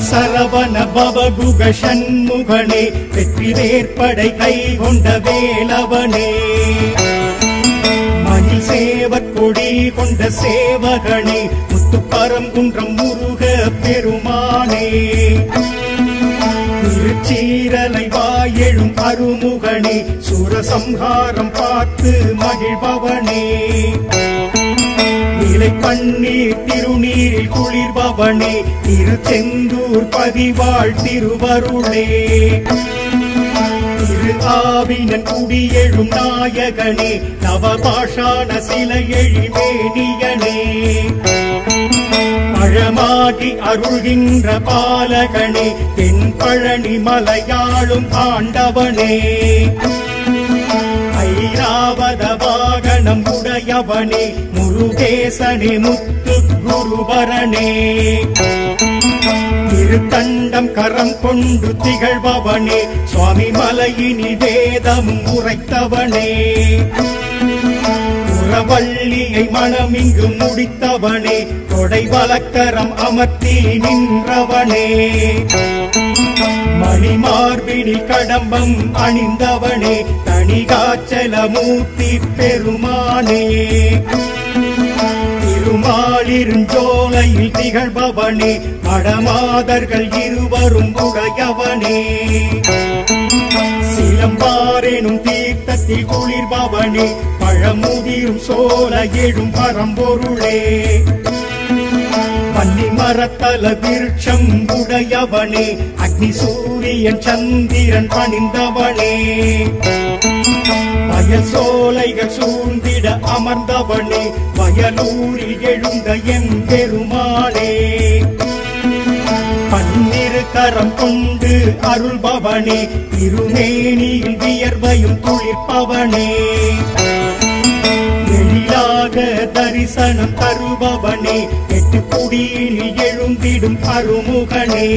சரவண பவகுக சண்முகனே வெற்றி வேற்படை கை கொண்ட வேலவனே மயில் சேவற் கொடி கொண்ட சேவகனே முத்துப்பரங்குன்றம் முருக பெருமானே திருச்சீரலை வாயெழும் அருமுகனே சூரசம்ஹாரம் பார்த்து மகிழ்பவனே நிலை பன்னீர் திருநீரில் குளிர்பவனே திருச்செந்தூர் பதிவாழ் திருவருளே திரு ஆவினன் குடியெழும் நாயகனே நவபாஷான சிலை எழிமேனியனே பழமாகி அருள்கின்ற பாலகனே தென் பழனி மலையாளும் ஆண்டவனே ஐராவத வாகனம் உடையவனே முருகேசனே முத்து குருபரனே திருத்தண்டம் கரம் கொண்டு திகழ்பவனே சுவாமி மலையினில் வேதம் உரைத்தவனே புறவள்ளியை மனமிங்கு முடித்தவனே கொடை வலக்கரம் அமர்த்தி நின்றவனே மணிமார்பினில் கடம்பம் அணிந்தவனே தணிகாச்சலமூர்த்தி பெருமானே திருமாலிருஞ்சோலையில் திகழ்பவனே மடமாதர்கள் இருவரும் உடையவனே சிலம்பாரெனும் தீர்த்தத்தில் குளிர்பவனே பழமுதிரும் சோல எழும் பரம்பொருளே பன்னி மரத்தல விருட்சம் உடையவனே அக்னி சூரியன் சந்திரன் பணிந்தவனே வயல் சோலைகள் சூழ்ந்திட அமர்ந்தவனே வயலூரில் எழுந்த என் பெருமாளே பன்னிரு கரம் கொண்டு அருள்பவனே திருமேனியில் வியர்வையும் துளிர்ப்பவனே எழிலாக தரிசனம் தருபவனே எட்டு குடியினில் எழுந்திடும் அருமுகனே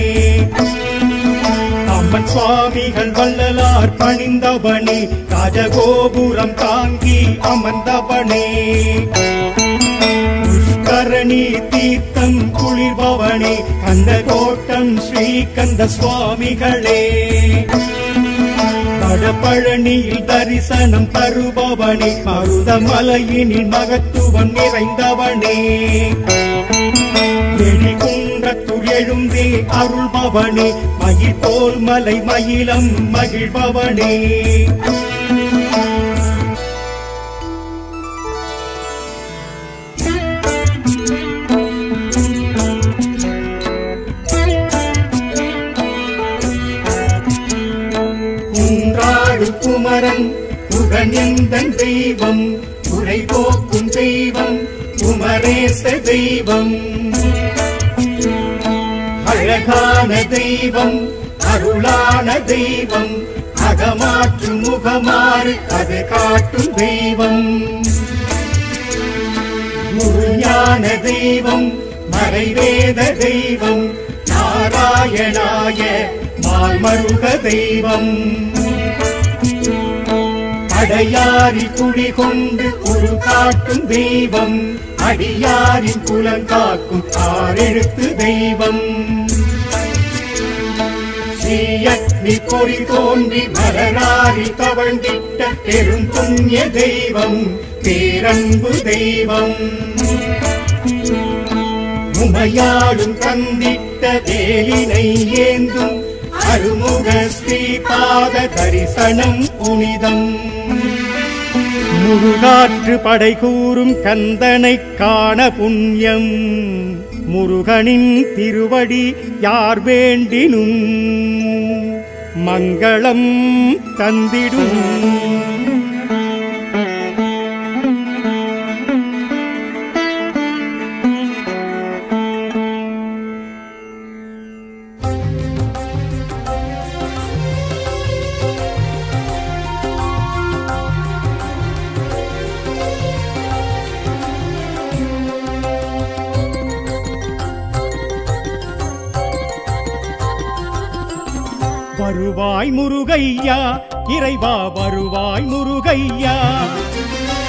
அம்மன் சுவாமிகள் வள்ளலார் பணிந்தவனே ராஜகோபுரம் தாங்கி அமர்ந்தவனே புஷ்கரணி தீர்த்தம் குளிர்பவனே கந்த கோட்டம் ஸ்ரீகந்த சுவாமிகளே வடபழனியில் தரிசனம் தருபவனே மருதமலையினில் மகத்துவம் நிறைந்தவனே எழிகுன்றத்துள் எழுந்தே அருள்பவனே மயில் போல் மலை மயிலம் மகிழ்பவனே குன்றாடு குமரன் புகழெந்தன் தெய்வம் குறை போக்கும் தெய்வம் குமரேச தெய்வம் அழகான தெய்வம் அருளான தெய்வம் அகமாற்று முகமாறு அது காட்டும் தெய்வம் குருஞான தெய்வம் மறைவேத தெய்வம் நாராயணாய மால்மருக தெய்வம் அடையாரில் குடி கொண்டு ஒரு காட்டும் தெய்வம் அடியாரின் குலங்காக்கும் ஆறெழுத்து தெய்வம் ஸ்ரீயக்னி பொறி தோன்றி மலராரி தவழ்ந்திட்ட பெரும் புண்ணிய தெய்வம் பேரன்பு தெய்வம் உமையாளும் தந்திட்ட வேலினை ஏந்தும் அருமுக ஸ்ரீபாத தரிசனம் புனிதம் முருகாற்று படை கூறும் கந்தனை காண புண்ணியம் முருகனின் திருவடி யார் வேண்டினும் மங்களம் தந்திடும் வருவாய் முருகையா இறைவா வருவாய் முருகையா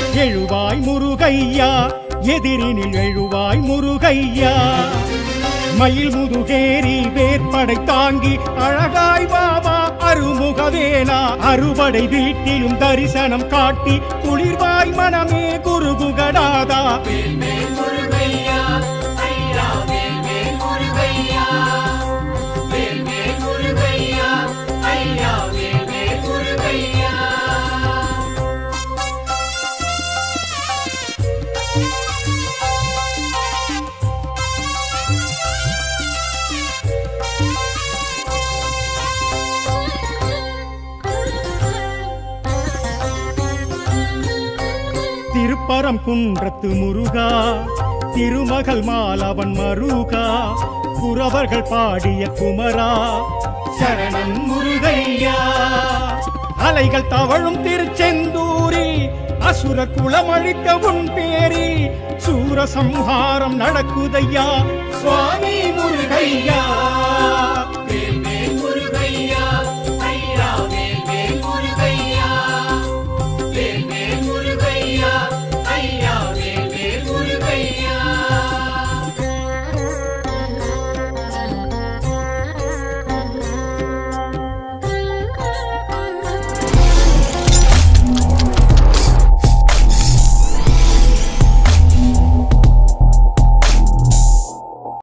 எழுவாய் முருகையா எதிரினில் எழுவாய் முருகையா மயில் முதுகேரி வேற்படை தாங்கி அழகாய் பாபா அருமுகவேலா அறுபடை வீட்டிலும் தரிசனம் காட்டி குளிர்வாய் மனமே குருகுகடாதா வேல்மேல் முருகையா ஐயா வேல்மேல் முருகையா வேல்மேல் முருகையா ஐயா வேல்மேல் முருகையா திருப்பரம் குன்றத்து முருகா திருமகள் மாலவன் மருகா குறவர்கள் பாடிய குமரா சரணம் முருகையா அலைகள் தவழும் திருச்செந்தூரில் அசுர குளமழித்த உன் பேரில் சூரசம்ஹாரம் நடக்குதையா சுவாமி முருகையா வேல்மேல் முருகையா